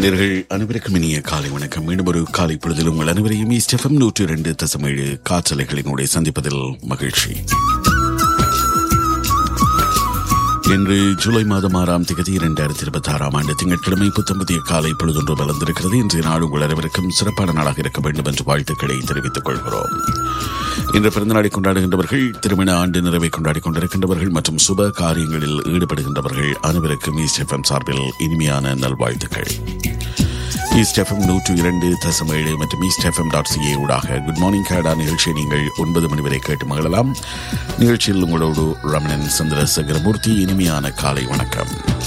நேர்கள் அனைவருக்கும் இனிய காலை வணக்கம் மீண்டும் ஒரு காலை பொழுதில் உங்கள் அனைவரையும் ஸ்டெஃபம் நூற்றி இரண்டு தசமேழு காற்றலைகளினுடைய சந்திப்பதில் மகிழ்ச்சி இன்று ஜூலை மாதம் ஆறாம் திகதி இரண்டாயிரத்தி இருபத்தி ஆறாம் ஆண்டு திங்கட்கிழமை புத்தம்பதிய காலை பொழுதொன்று வளர்ந்திருக்கிறது இன்றைய நாள் உங்கள் அனைவருக்கும் சிறப்பான நாளாக இருக்க வேண்டும் என்று வாழ்த்துக்களை தெரிவித்துக் கொள்கிறோம் இன்று பிறந்தநாளை கொண்டாடுகின்றவர்கள் திருமண ஆண்டு நிறைவை கொண்டாடி கொண்டிருக்கின்றவர்கள் மற்றும் சுப காரியங்களில் ஈடுபடுகின்றவர்கள் அனைவருக்கும் ஈஸ்ட் எஃப்எம் சார்பில் இனிமையான நல்வாழ்த்துக்கள் ஈஸ்ட் எஃப்எம் நூற்று இரண்டு தசம் ஏழு மற்றும் ஈஸ்ட் எஃப்எம் டாட் சிஏ ஊடாக குட் மார்னிங் கனடா நிகழ்ச்சியை நீங்கள் ஒன்பது மணி வரை கேட்டு மகிழலாம் நிகழ்ச்சியில் உங்களோடு ரமணன் சந்திரசேகரமூர்த்தி இனிமையான காலை வணக்கம்